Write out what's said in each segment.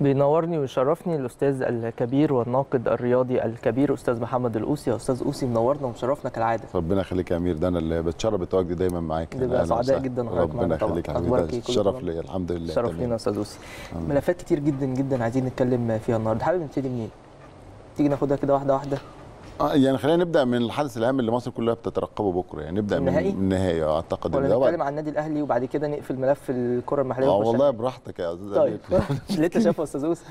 بينورني ويشرفني الاستاذ الكبير والناقد الرياضي الكبير استاذ محمد القوسي يا استاذ قوسي منورنا ومشرفنا كالعاده ربنا يخليك يا امير ده انا اللي بتشرف بتواجدي دايما معاك بنبقى أهلاً سعداء وسهلاً. جدا وحضرتك ربنا معانا طبعاً. يخليك يا أخبارك حبيبي إيه؟ كله الشرف تمام؟ ليا الحمد لله شرف تمام. لينا يا استاذ قوسي آمين. ملفات كتير جدا جدا عايزين نتكلم فيها النهارده حابب نبتدي منين تيجي ناخدها كده واحده واحده آه يعني خلينا نبدا من الحدث الهام اللي مصر كلها بتترقبه بكره يعني نبدا من النهائي؟ من النهائي آه، اعتقد ولا إن ده نتكلم وقت- عن النادي الاهلي وبعد كده نقفل ملف الكره المحليه اه ونخش والله على- براحتك يا استاذ طيب أمير. اللي انت شايفه يا استاذ قوسي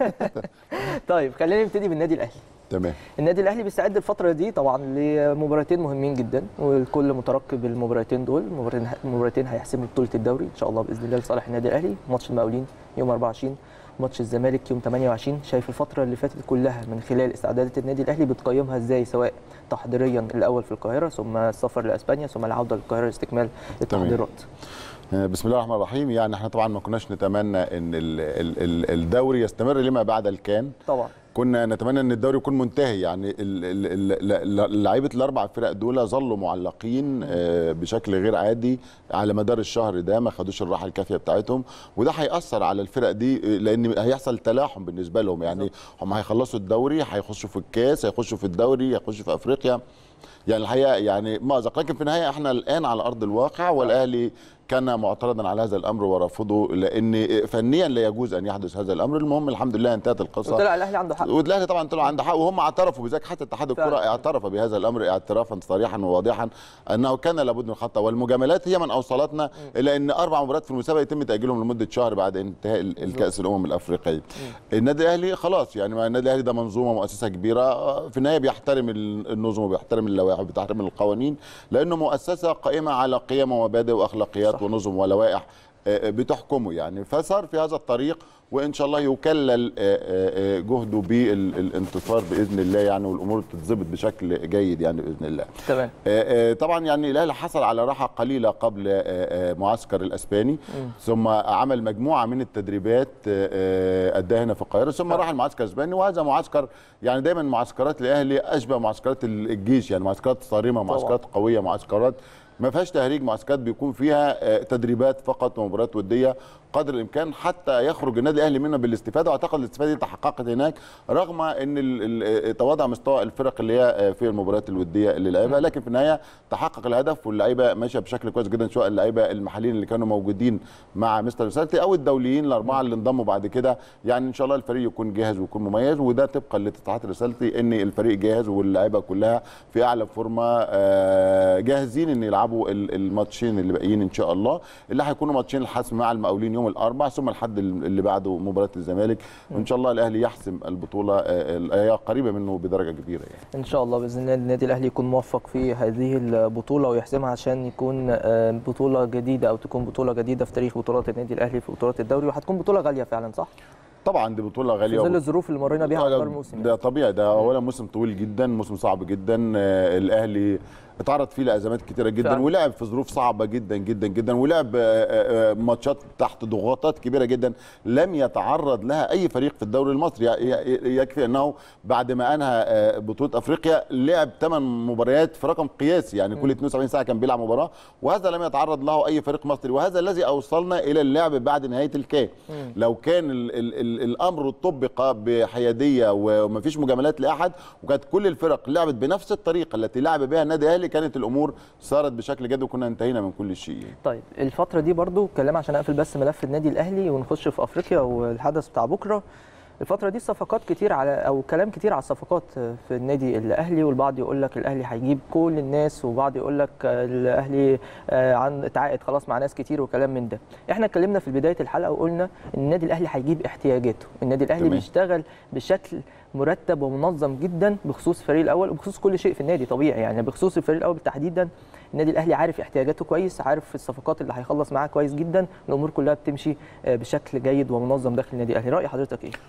طيب خلينا نبتدي بالنادي الاهلي تمام النادي الاهلي بيستعد الفتره دي طبعا لمباراتين مهمين جدا والكل مترقب المباراتين دول مباراتين مباراتين هيحسموا بطوله الدوري ان شاء الله باذن الله لصالح النادي الاهلي ماتش المقاولين يوم 24 ماتش الزمالك يوم 28 شايف الفتره اللي فاتت كلها من خلال استعدادات النادي الاهلي بتقيمها ازاي سواء تحضيريا الاول في القاهره ثم السفر لاسبانيا ثم العوده للقاهره لاستكمال التحضيرات آه، بسم الله الرحمن الرحيم يعني احنا طبعا ما كناش نتمنى ان ال- ال- ال- الدوري يستمر لما بعد الكان طبعا كنا نتمنى ان الدوري يكون منتهي يعني ال- ال- ال- ال- لعيبه الاربع فرق دول ظلوا معلقين آه، بشكل غير عادي على مدار الشهر ده ما خدوش الراحه الكافيه بتاعتهم وده هياثر على الفرق دي آه، لان هيحصل تلاحم بالنسبه لهم يعني هم هيخلصوا الدوري هيخشوا في الكاس هيخشوا في الدوري هيخشوا في افريقيا يعني الحقيقه يعني مأزق لكن في النهايه احنا الان على ارض الواقع والاهلي كان معترضا على هذا الامر ورفضه لان فنيا لا يجوز ان يحدث هذا الامر المهم الحمد لله انتهت القصه وطلع الاهلي عنده حق والاهلي طبعا طلع عنده حق وهم اعترفوا بذلك حتى اتحاد الكره فعلا. اعترف بهذا الامر اعترافا صريحا وواضحا انه كان لابد من الخطا والمجاملات هي من اوصلتنا الى ان اربع مباريات في المسابقه يتم تاجيلهم لمده شهر بعد انتهاء ال- الكاس الامم الافريقيه. النادي الاهلي خلاص يعني ما النادي الاهلي ده منظومه مؤسسه كبيره في النهايه بيحترم ال- النظم وبيحترم اللوائح وبيحترم القوانين لانه مؤسسه قائمه على قيم ومبادئ واخلاقيات صح. ونظم ولوائح آه، بتحكمه يعني فصار في هذا الطريق وان شاء الله يكلل آه، آه، آه، جهده بالانتصار باذن الله يعني والامور تتظبط بشكل جيد يعني باذن الله. تمام آه، آه، طبعا يعني الاهلي حصل على راحه قليله قبل آه، آه، معسكر الاسباني ثم عمل مجموعه من التدريبات آه، آه، اداها هنا في القاهره ثم راح المعسكر الاسباني وهذا معسكر يعني دايما معسكرات الاهلي اشبه معسكرات الجيش يعني معسكرات صارمه معسكرات قويه معسكرات ما فيهاش تهريج معسكرات بيكون فيها آه، تدريبات فقط ومباريات وديه قدر الامكان حتى يخرج النادي الاهلي منها بالاستفاده واعتقد الاستفاده دي تحققت هناك رغم ان ال- ال- تواضع مستوى الفرق اللي هي آه، في المباريات الوديه اللي لعبها لكن في النهايه تحقق الهدف واللعيبه ماشيه بشكل كويس جدا سواء اللعيبه المحليين اللي كانوا موجودين مع مستر رسالتي او الدوليين الاربعه اللي انضموا بعد كده يعني ان شاء الله الفريق يكون جاهز ويكون مميز وده طبقا لتصريحات رسالتي ان الفريق جاهز واللعيبه كلها في اعلى فورمه آه، جاهزين ان يلعبوا ال- الماتشين اللي باقيين ان شاء الله اللي هيكونوا ماتشين الحسم مع المقاولين يوم الاربعاء ثم الحد اللي بعده مباراه الزمالك وان شاء الله الاهلي يحسم البطوله آه، هي قريبه منه بدرجه كبيره يعني ان شاء الله باذن الله النادي الاهلي يكون موفق في هذه البطوله ويحسمها عشان يكون آه، بطوله جديده او تكون بطوله جديده في تاريخ بطولات النادي الاهلي في بطولات الدوري وهتكون بطوله غاليه فعلا صح؟ طبعا دي بطوله في غاليه ظل الظروف اللي مرينا بيها على مدار الموسم ده طبيعي ده اولا موسم طويل جدا موسم صعب جدا آه، الاهلي اتعرض فيه لازمات كتيره جدا فعلا. ولعب في ظروف صعبه جدا جدا جدا ولعب آه، آه، آه، ماتشات تحت ضغوطات كبيره جدا لم يتعرض لها اي فريق في الدوري المصري ي- ي- يكفي انه بعد ما انهى آه، بطوله افريقيا لعب 8 مباريات في رقم قياسي يعني كل 72 ساعه كان بيلعب مباراه وهذا لم يتعرض له اي فريق مصري وهذا الذي اوصلنا الى اللعب بعد نهايه الكاس لو كان ال ال ال الامر طبق بحياديه ومفيش مجاملات لاحد وكانت كل الفرق لعبت بنفس الطريقه التي لعب بها النادي الاهلي كانت الامور صارت بشكل جد وكنا انتهينا من كل شيء طيب الفتره دي برضو كلام عشان اقفل بس ملف النادي الاهلي ونخش في افريقيا والحدث بتاع بكره الفترة دي صفقات كتير على او كلام كتير على الصفقات في النادي الاهلي والبعض يقول لك الاهلي هيجيب كل الناس وبعض يقول لك الاهلي آه، عن اتعاقد خلاص مع ناس كتير وكلام من ده. احنا اتكلمنا في بداية الحلقة وقلنا ان النادي الاهلي هيجيب احتياجاته، النادي الاهلي تمام. بيشتغل بشكل مرتب ومنظم جدا بخصوص الفريق الاول وبخصوص كل شيء في النادي طبيعي يعني بخصوص الفريق الاول تحديدا النادي الاهلي عارف احتياجاته كويس عارف الصفقات اللي هيخلص معاها كويس جدا الامور كلها بتمشي آه، بشكل جيد ومنظم داخل النادي الاهلي راي حضرتك ايه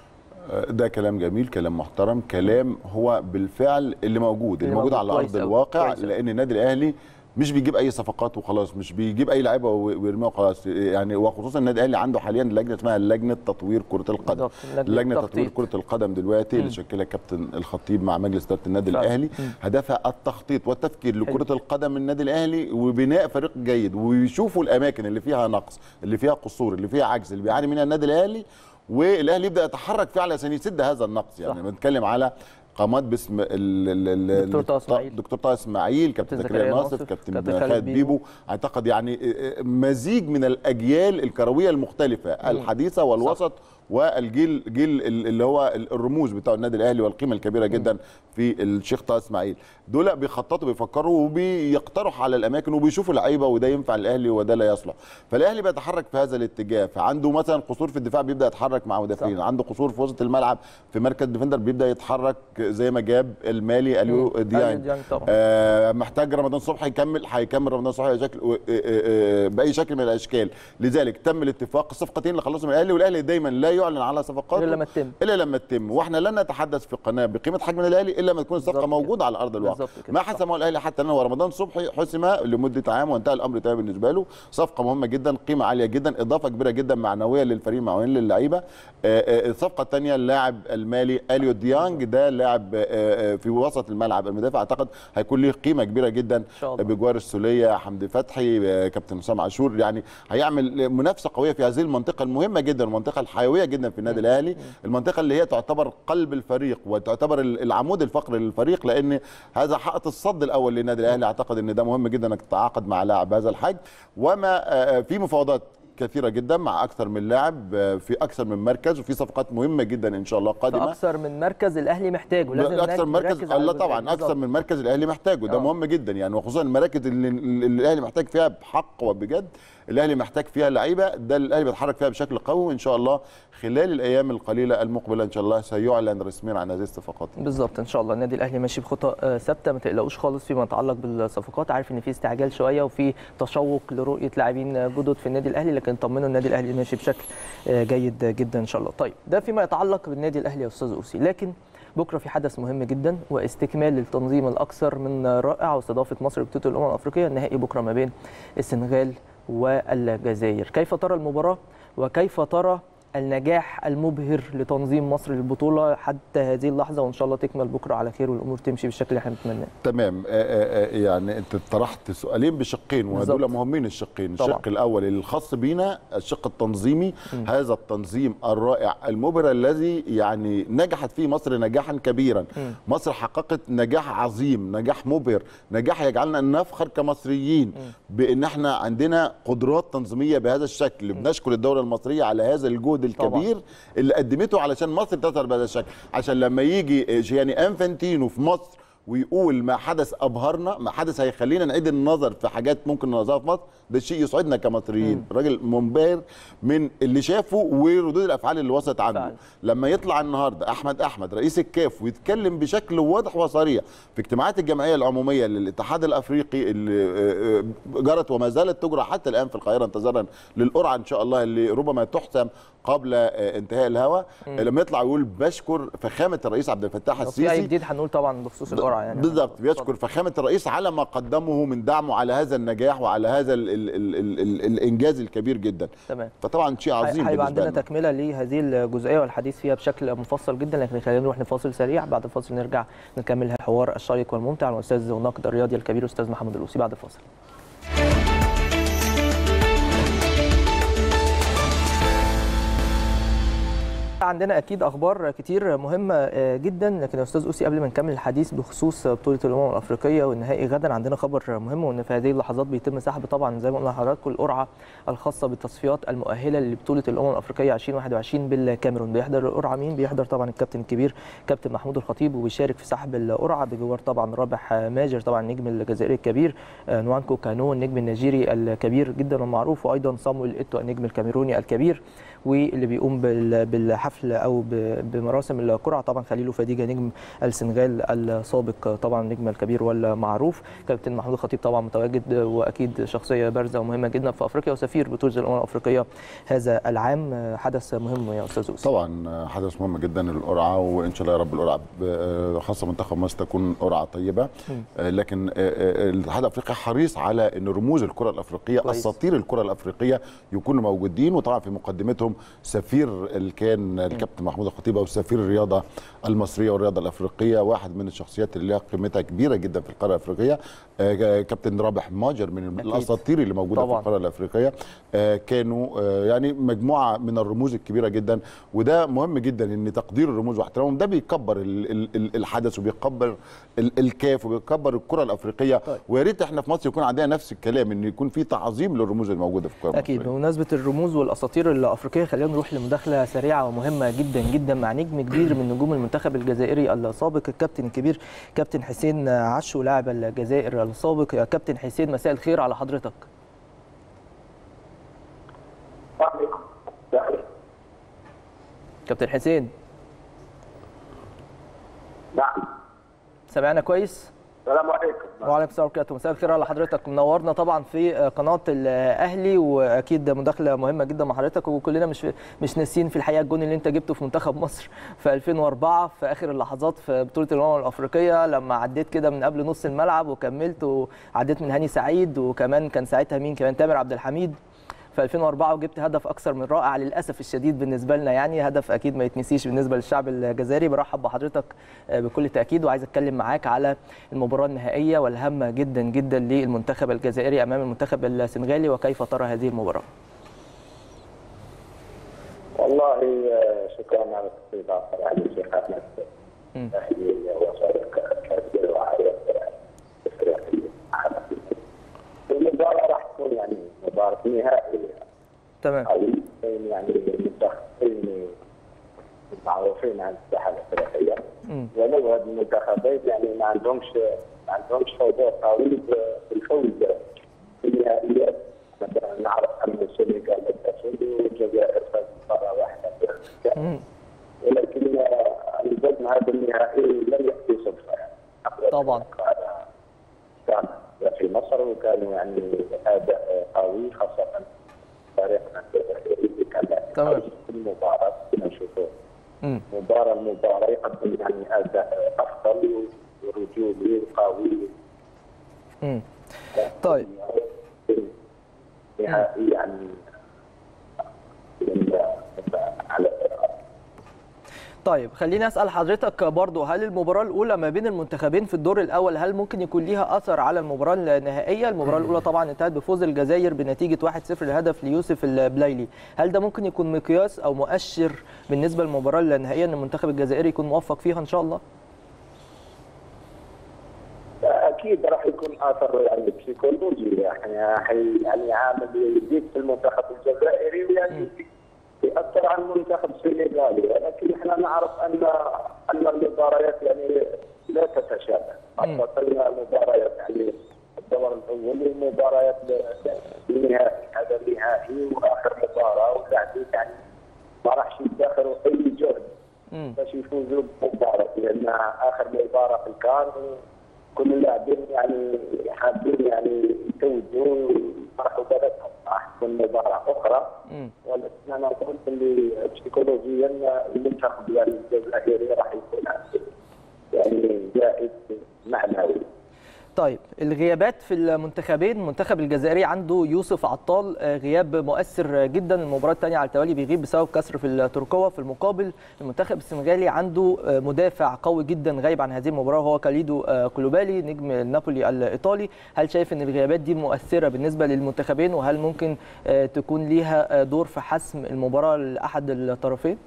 ده كلام جميل كلام محترم كلام هو بالفعل اللي موجود اللي اللي موجود موجود على كويس ارض أوي، الواقع كويس أوي. لان النادي الاهلي مش بيجيب اي صفقات وخلاص مش بيجيب اي لعيبه ويرميها وخلاص يعني وخصوصا النادي الاهلي عنده حاليا لجنه اسمها لجنه تطوير كره القدم بالظبط، لجنة لجنه تطوير تخطيط. كره القدم دلوقتي اللي شكلها كابتن الخطيب مع مجلس اداره النادي فعلا. الاهلي هدفها التخطيط والتفكير لكره القدم من النادي الاهلي وبناء فريق جيد ويشوفوا الاماكن اللي فيها نقص اللي فيها قصور اللي فيها عجز اللي بيعاني منها النادي الاهلي والاهلي يبدا يتحرك فيه على عشان يسد هذا النقص يعني صح. بنتكلم على قامات باسم ال- ال- ال- دكتور طه إسماعيل. دكتور طه اسماعيل كابتن كابتن زكريا زكريا ناصف ناصف، كابتن كابتن خالد خالد بيبو بيبو. اعتقد يعني مزيج من الاجيال الكرويه المختلفه الحديثه والوسط والجيل جيل ال- اللي هو الرموز بتاع النادي الاهلي والقيمه الكبيره جدا في الشيخ طه اسماعيل دول بيخططوا بيفكروا وبيقترحوا على الاماكن وبيشوفوا لعيبه وده ينفع الاهلي وده لا يصلح فالاهلي بيتحرك في هذا الاتجاه فعنده مثلا قصور في الدفاع بيبدا يتحرك مع مدافعين عنده قصور في وسط الملعب في مركز ديفندر بيبدا يتحرك زي ما جاب المالي اليو مم. أليو ديانج ديانج طبعا. آه محتاج رمضان صبحي يكمل هيكمل رمضان صبحي بشكل آه، آه، آه، باي شكل من الاشكال لذلك تم الاتفاق الصفقتين اللي خلصوا من الاهلي والاهلي دايما لا يعلن على صفقاته غير لما تتم. الا لما تتم واحنا لن نتحدث في قناه بقيمه حجم الاهلي الا لما تكون الصفقه بالظبط كده. موجوده على ارض الواقع بالظبط كده. ما حسمه الاهلي حتى الان هو رمضان صبحي حسم لمده عام وانتهى الامر تمام بالنسبه له صفقه مهمه جدا قيمه عاليه جدا اضافه كبيره جدا معنويه للفريق معنويا للعيبه آه، آه، الصفقه الثانيه اللاعب المالي اليو ديانج ده لاعب آه، آه، في وسط الملعب المدافع اعتقد هيكون له قيمه كبيره جدا شاء الله. بجوار السوليه حمدي فتحي آه، كابتن حسام عاشور يعني هيعمل منافسه قويه في هذه المنطقه المهمه جدا المنطقه الحيويه جدا في النادي الاهلي المنطقه اللي هي تعتبر قلب الفريق وتعتبر ال- العمود الفقري للفريق لان هذا حائط الصد الاول للنادي الاهلي اعتقد ان ده مهم جدا انك تتعاقد مع لاعب هذا الحجم وما آه، في مفاوضات كثيره جدا مع اكثر من لاعب آه، في اكثر من مركز وفي صفقات مهمه جدا ان شاء الله قادمه فاكثر من مركز الاهلي محتاجه لازم اكثر نركز مركز على الله الجزئية طبعا دي. اكثر بالظبط. من مركز الاهلي محتاجه ده آه. مهم جدا يعني وخصوصا المراكز اللي, اللي الاهلي محتاج فيها بحق وبجد الاهلي محتاج فيها لعيبه ده اللي الاهلي بيتحرك فيها بشكل قوي وان شاء الله خلال الايام القليله المقبله ان شاء الله سيعلن رسميا عن هذه الصفقات بالظبط ان شاء الله النادي الاهلي ماشي بخطى آه، ثابته ما تقلقوش خالص فيما يتعلق بالصفقات عارف ان في استعجال شويه وفي تشوق لرؤيه لاعبين آه، جدد في النادي الاهلي لكن طمنوا النادي الاهلي ماشي بشكل آه، جيد جدا ان شاء الله طيب ده فيما يتعلق بالنادي الاهلي يا استاذ اوسي لكن بكره في حدث مهم جدا واستكمال للتنظيم الاكثر من رائع واستضافه مصر لبطوله الامم الافريقيه النهائي بكره ما بين السنغال والجزائر كيف ترى المباراه وكيف ترى النجاح المبهر لتنظيم مصر للبطوله حتى هذه اللحظه وان شاء الله تكمل بكره على خير والامور تمشي بالشكل اللي احنا بنتمناه تمام آه، آه، آه، يعني انت طرحت سؤالين بشقين ودول بالظبط. مهمين الشقين طبعا. الشق الاول الخاص بينا الشق التنظيمي هذا التنظيم الرائع المبهر الذي يعني نجحت فيه مصر نجاحا كبيرا مصر حققت نجاح عظيم نجاح مبهر نجاح يجعلنا نفخر كمصريين بان احنا عندنا قدرات تنظيميه بهذا الشكل بنشكر الدوله المصريه على هذا الجهد الكبير اللي قدمته علشان مصر تظهر بهذا الشكل عشان لما يجي جياني انفانتينو في مصر ويقول ما حدث ابهرنا ما حدث هيخلينا نعيد النظر في حاجات ممكن نلاحظها في مصر ده شيء يسعدنا كمصريين راجل منبهر من اللي شافه وردود الافعال اللي وصلت عنه فعلا. لما يطلع النهارده احمد احمد رئيس الكاف ويتكلم بشكل واضح وصريح في اجتماعات الجمعيه العموميه للاتحاد الافريقي اللي آه، آه، جرت وما زالت تجرى حتى الان في القاهره انتظارا للقرعه ان شاء الله اللي ربما تحسم قبل آه، انتهاء الهوا لما يطلع يقول بشكر فخامه الرئيس عبد الفتاح لو في اي السيسي جديد هنقول طبعا بخصوص القرعه يعني بالضبط بيشكر فخامه الرئيس على ما قدمه من دعمه على هذا النجاح وعلى هذا ال ال ال ال ال الانجاز الكبير جدا تمام فطبعا شيء عظيم هيبقى بالنسبه عندنا لنا تكمله لهذه الجزئيه والحديث فيها بشكل مفصل جدا لكن خلينا نروح لفاصل سريع بعد الفاصل نرجع نكمل الحوار الشيق والممتع مع الاستاذ والناقد الرياضي الكبير استاذ محمد الوسي بعد الفاصل عندنا اكيد اخبار كتير مهمه آه، جدا لكن يا استاذ اوسي قبل ما نكمل الحديث بخصوص بطوله الامم الافريقيه والنهائي غدا عندنا خبر مهم وان في هذه اللحظات بيتم سحب طبعا زي ما قلنا لحضراتكم القرعه الخاصه بالتصفيات المؤهله لبطوله الامم الافريقيه 2021 بالكاميرون بيحضر القرعه مين بيحضر طبعا الكابتن الكبير كابتن محمود الخطيب وبيشارك في سحب القرعه بجوار طبعا رابح ماجر طبعا النجم الجزائري الكبير آه، نوانكو كانو النجم النيجيري الكبير جدا والمعروف وايضا صامويل ايتو النجم الكاميروني الكبير واللي بيقوم بال- بالحفل او ب- بمراسم القرعه طبعا خليل فديجه نجم السنغال السابق طبعا النجم الكبير والمعروف كابتن محمود الخطيب طبعا متواجد واكيد شخصيه بارزه ومهمه جدا في افريقيا وسفير بطوله الامم الافريقيه هذا العام حدث مهم يا استاذ اوسي طبعا حدث مهم جدا القرعه وان شاء الله يا رب القرعه ب- خاصه منتخب مصر تكون قرعه طيبه آه، لكن آه، آه، الاتحاد الافريقي حريص على ان رموز الكره الافريقيه كويس. اساطير الكره الافريقيه يكونوا موجودين وطبعا في مقدمتهم سفير اللي كان الكابتن محمود الخطيب او سفير الرياضه المصريه والرياضه الافريقيه واحد من الشخصيات اللي لها قيمتها كبيره جدا في القاره الافريقيه آه، كابتن رابح ماجر من أكيد. الاساطير اللي موجوده طبعاً. في القاره الافريقيه آه، كانوا آه، يعني مجموعه من الرموز الكبيره جدا وده مهم جدا ان تقدير الرموز واحترامهم ده بيكبر ال- ال- ال- الحدث وبيكبر ال- الكاف وبيكبر الكره الافريقيه طيب. ويا ريت احنا في مصر يكون عندنا نفس الكلام ان يكون في تعظيم للرموز الموجوده في الكره اكيد المصرية. بمناسبه الرموز والاساطير الافريقيه خلينا نروح لمداخله سريعه ومهمه جدا جدا مع نجم كبير من نجوم المنتخب الجزائري السابق الكابتن الكبير كابتن حسين عشو لاعب الجزائر السابق يا كابتن حسين مساء الخير على حضرتك كابتن حسين نعم سمعنا كويس السلام عليكم وعليكم السلام ورحمه الله مساء الخير على حضرتك منورنا طبعا في قناه الاهلي واكيد مداخله مهمه جدا مع حضرتك وكلنا مش مش ناسيين في الحقيقه الجون اللي انت جبته في منتخب مصر في 2004 في اخر اللحظات في بطوله الامم الافريقيه لما عديت كده من قبل نص الملعب وكملت وعديت من هاني سعيد وكمان كان ساعتها مين كمان تامر عبد الحميد في 2004 وجبت هدف اكثر من رائع للاسف الشديد بالنسبه لنا يعني هدف اكيد ما يتنسيش بالنسبه للشعب الجزائري برحب بحضرتك بكل تاكيد وعايز اتكلم معاك على المباراه النهائيه والهامه جدا جدا للمنتخب الجزائري امام المنتخب السنغالي وكيف ترى هذه المباراه والله آه، شكرا على الاستضافه يعني شيخ احمد مم. تحيه وصدق كبير وعارف المباراه راح تكون يعني مباراه نهائيه تمام قوي بين يعني منتخبين معروفين عن الساحه الافريقيه مم. ولو هذه المنتخبين يعني ما عندهمش ما عندهمش حضور قوي في الفوز في النهائيات مثلا نعرف ان السنغال تفوز والجزائر فازت مره واحده في مم. ولكن آه، البدن هذا النهائي لم ياتي صدفه يعني طبعا. كان في مصر وكانوا يعني اداء قوي خاصه فريقنا الجزائري كان تمام. في المباراه كنا نشوفوه مم. مباراة المباراة يقدم يعني أداء أفضل ورجولي وقوي مم. طيب نهائي يعني من- على طيب خليني اسال حضرتك برضو هل المباراه الاولى ما بين المنتخبين في الدور الاول هل ممكن يكون ليها اثر على المباراه النهائيه المباراه الاولى طبعا انتهت بفوز الجزائر بنتيجه 1-0 لهدف ليوسف البلايلي هل ده ممكن يكون مقياس او مؤشر بالنسبه للمباراه النهائيه ان المنتخب الجزائري يكون موفق فيها ان شاء الله أكيد راح يكون أثر يعني بسيكولوجي يعني حي يعني عامل جديد في المنتخب الجزائري ويعني يأثر على المنتخب السنغالي ولكن احنا نعرف أن أن المباريات يعني لا تتشابه خاصة المباريات يعني الدور الأول ومباريات النهائي هذا النهائي وآخر مباراة وبعدين يعني ما راحش يدخلوا أي جهد مم. باش يفوزوا بالمباراة لأن آخر مباراة في الكان كل اللاعبين يعني حابين يعني يتوجوا يفرحوا بلدهم راح تكون مباراة أخرى مم. ولكن أنا أقول اللي بسيكولوجيا المنتخب يعني الجزائري راح يكون عنده يعني زائد معنوي طيب الغيابات في المنتخبين المنتخب الجزائري عنده يوسف عطال آه، غياب مؤثر جدا المباراه الثانيه على التوالي بيغيب بسبب كسر في التركوه في المقابل المنتخب السنغالي عنده آه، مدافع قوي جدا غايب عن هذه المباراه وهو كاليدو آه، كولوبالي نجم نابولي الايطالي هل شايف ان الغيابات دي مؤثره بالنسبه للمنتخبين وهل ممكن آه، تكون ليها آه، دور في حسم المباراه لاحد الطرفين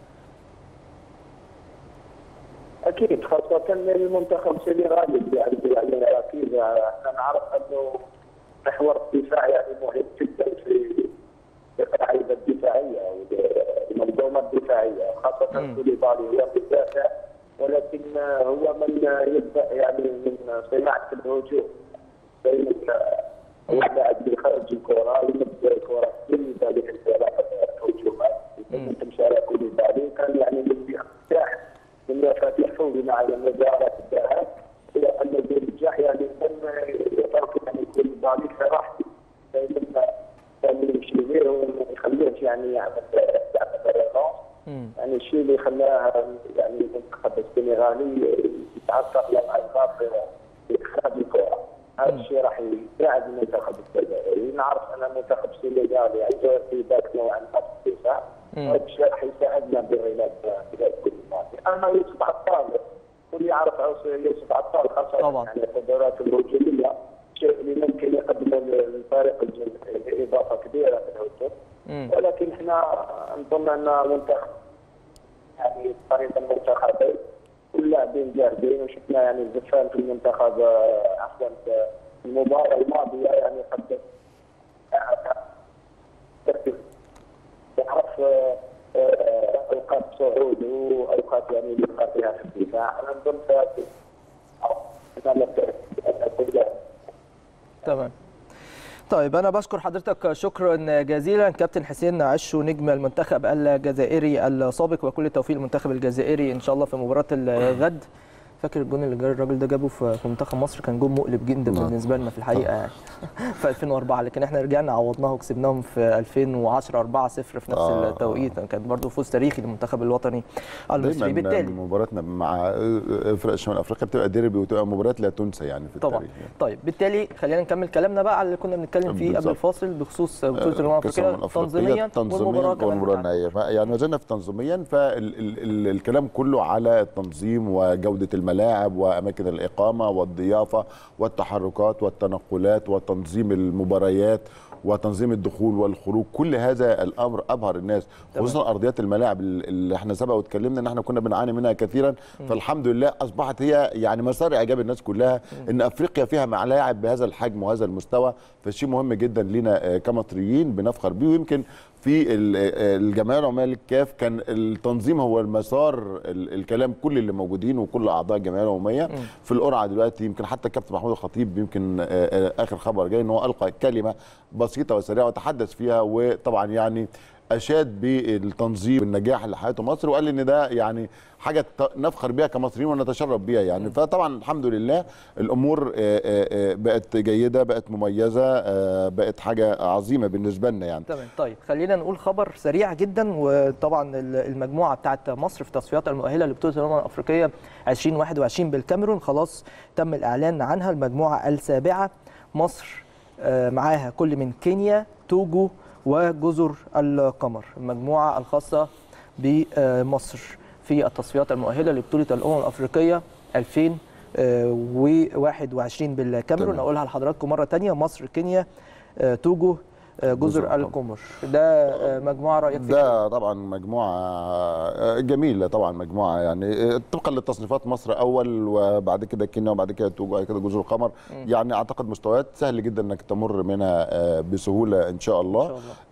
اكيد خاصه المنتخب السنغالي يعني يعني اكيد احنا نعرف انه محور الدفاع يعني مهم جدا في في اللعيبه الدفاعيه والمنظومه الدفاعيه خاصه مم. كوليبالي هو مدافع ولكن هو من يبدا يعني من صناعه الهجوم دائما هو اللاعب اللي يخرج الكره يمد الكره بالنسبه ثلاث هجومات مم. تمشي على كوليبالي كان يعني من يفتح من مفاتيح فوزنا على مباراة الذهاب إلى أن بيرجع يعني لما يترك يعني يكون بالي في راحته دائما كان يمشي غير وما يخليهش يعني يعمل يعمل ريلونس مم. يعني الشيء اللي خلاه يعني المنتخب السنغالي يتعثر لما يضاف في إخراج الكرة هذا الشيء راح يساعد المنتخب الجزائري نعرف أن المنتخب السنغالي عنده ارتباك نوعا ما في الدفاع هذا الشيء حيساعدنا بعلاج علاج كل الماضي اما يوسف عطال كل يعرف يوسف عطال خاصه طبعاً. يعني القدرات الهجوميه الشيء اللي ممكن يقدمه للفريق الجزائري اضافه كبيره في الهجوم مم. ولكن احنا نظن ان منتخب يعني طريقه المنتخب واللاعبين جاهزين وشفنا يعني الزفان في المنتخب آه، عفوا في المباراه الماضيه يعني قد تركيز يعرف آه، آه، اوقات صعود واوقات يعني يبقى فيها في الدفاع انا نظن سيأتي أو- أنا لا أكون جاهز. تمام طيب انا بشكر حضرتك شكرا جزيلا كابتن حسين عشو نجم المنتخب الجزائري السابق وكل التوفيق للمنتخب الجزائري ان شاء الله في مباراه الغد فاكر الجون اللي جا- الراجل ده جابه في في منتخب مصر كان جون مقلب جدا نعم. بالنسبه لنا في الحقيقه يعني في 2004 لكن احنا رجعنا عوضناها وكسبناهم في 2010 4 0 في نفس آه. التوقيت كان برضو فوز تاريخي للمنتخب الوطني المصري دايما بالتالي مباراتنا مع فرق شمال افريقيا بتبقى ديربي وتبقى مباريات لا تنسى يعني في طبعا التاريخ يعني. طيب بالتالي خلينا نكمل كلامنا بقى على اللي كنا بنتكلم فيه قبل بالظبط. الفاصل بخصوص بطوله الامم كأس الأمم الافريقيه الأفريقية تنظيميا والمباراه كمان والمباراه بتاعتنا. النهائيه ف- يعني ما زلنا في تنظيميا فالكلام كله على التنظيم وجوده الملاعب واماكن الاقامه والضيافه والتحركات والتنقلات وتنظيم المباريات وتنظيم الدخول والخروج كل هذا الامر ابهر الناس تمام. خصوصا ارضيات الملاعب اللي احنا سبق واتكلمنا ان احنا كنا بنعاني منها كثيرا فالحمد لله اصبحت هي يعني مسار اعجاب الناس كلها ان افريقيا فيها ملاعب بهذا الحجم وهذا المستوى فشيء مهم جدا لينا آه، كمصريين بنفخر بيه ويمكن في ال- آه، الجمعيه العموميه للكاف كان التنظيم هو المسار ال- الكلام كل اللي موجودين وكل اعضاء الجمعيه العموميه في القرعه دلوقتي يمكن حتى الكابتن محمود الخطيب يمكن آه، آه، اخر خبر جاي ان هو القى كلمه بسيطه وسريعه وتحدث فيها وطبعا يعني اشاد بالتنظيم والنجاح اللي حياته مصر وقال ان ده يعني حاجه ت- نفخر بيها كمصريين ونتشرف بيها يعني فطبعا الحمد لله الامور آه، آه، آه، بقت جيده بقت مميزه آه، بقت حاجه عظيمه بالنسبه لنا يعني تمام طيب خلينا نقول خبر سريع جدا وطبعا ال- المجموعه بتاعت مصر في التصفيات المؤهله لبطوله الامم الافريقيه 2021 بالكاميرون خلاص تم الاعلان عنها المجموعه السابعه مصر آه، معاها كل من كينيا توجو وجزر القمر المجموعه الخاصه بمصر في التصفيات المؤهله لبطوله الامم الافريقيه 2021 بالكاميرون تمام. اقولها لحضراتكم مره تانية مصر كينيا آه، توجو آه، جزر جزر القمر. القمر ده آه، مجموعه رايك فيها ده طبعا مجموعه جميله طبعا مجموعه يعني طبقا للتصنيفات مصر اول وبعد كده كينيا وبعد كده توجو وبعد كده جزر القمر يعني اعتقد مستويات سهل جدا انك تمر منها آه، بسهوله ان شاء الله, إن شاء الله.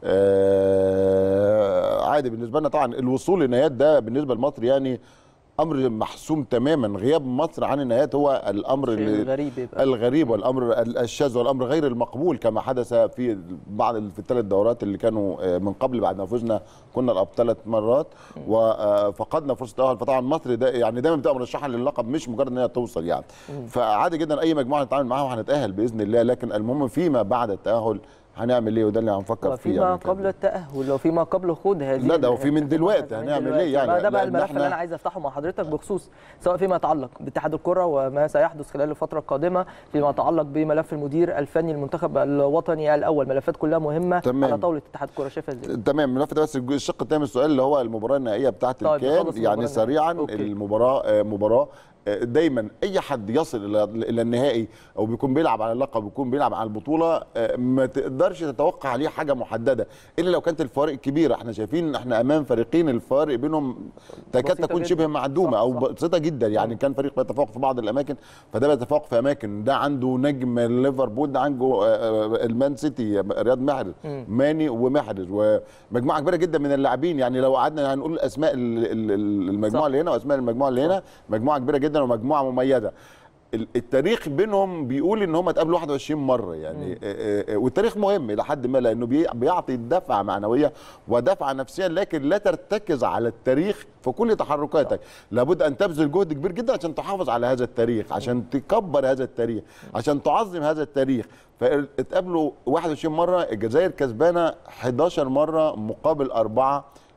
آه عادي بالنسبه لنا طبعا الوصول للنهايات ده بالنسبه لمصر يعني امر محسوم تماما غياب مصر عن النهايات هو الامر شيء اللي غريب يبقى الغريب والامر الشاذ والامر غير المقبول كما حدث في بعض في الثلاث دورات اللي كانوا آه، من قبل بعد ما فزنا كنا الاب ثلاث مرات وفقدنا فرصه التاهل فطبعا مصر ده يعني دايما بتبقى مرشحه للقب مش مجرد ان هي توصل يعني فعادي جدا اي مجموعه نتعامل معاها وهنتاهل باذن الله لكن المهم فيما بعد التاهل هنعمل ايه وده اللي هنفكر فيه وفيما يعني قبل التأهل وفيما قبل خوض هذه لا، ده وفي من البطولة دلوقتي من هنعمل دلوقتي. إيه يعني؟ بقى ده بقى لأن الملف إحنا- اللي انا عايز افتحه مع حضرتك بخصوص سواء فيما يتعلق باتحاد الكره وما سيحدث خلال الفتره القادمه فيما يتعلق بملف المدير الفني للمنتخب الوطني الاول ملفات كلها مهمه تمام. على طاوله اتحاد الكره شايفها ازاي تمام ملف ده بس الشق الثاني من السؤال اللي هو المباراه النهائيه بتاعه طيب، الكان نخلص المباراة يعني النهائية. سريعا أوكي. المباراه آه، مباراه آه، دايما اي حد يصل الى الى النهائي او بيكون بيلعب على اللقب بيكون بيلعب على البطوله آه، ما تقدرش تتوقع عليه حاجه محدده الا لو كانت الفوارق كبيره احنا شايفين ان احنا امام فريقين الفوارق بينهم تكاد بسيطة تكون جداً. شبه معدومه صح، او صح. بسيطه جدا يعني كان فريق بيتفوق في بعض الاماكن فده بيتفوق في اماكن ده عنده نجم ليفربول ده عنده آه، آه، المان سيتي رياض محرز ماني ومحرز ومجموعه كبيره جدا من اللاعبين يعني لو قعدنا هنقول اسماء ال- ال- ال- المجموعه صح. اللي هنا واسماء المجموعه اللي هنا مجموعه كبيره جدا ومجموعه مميزه ال- التاريخ بينهم بيقول ان هم اتقابلوا 21 مره يعني آه، آه، آه، والتاريخ مهم الى حد ما لانه بي- بيعطي دفعه معنويه ودفعه نفسيه لكن لا ترتكز على التاريخ في كل تحركاتك لابد ان تبذل جهد كبير جدا عشان تحافظ على هذا التاريخ عشان تكبر هذا التاريخ عشان تعظم هذا التاريخ فاتقابلوا 21 مره الجزائر كسبانه 11 مره مقابل اربعه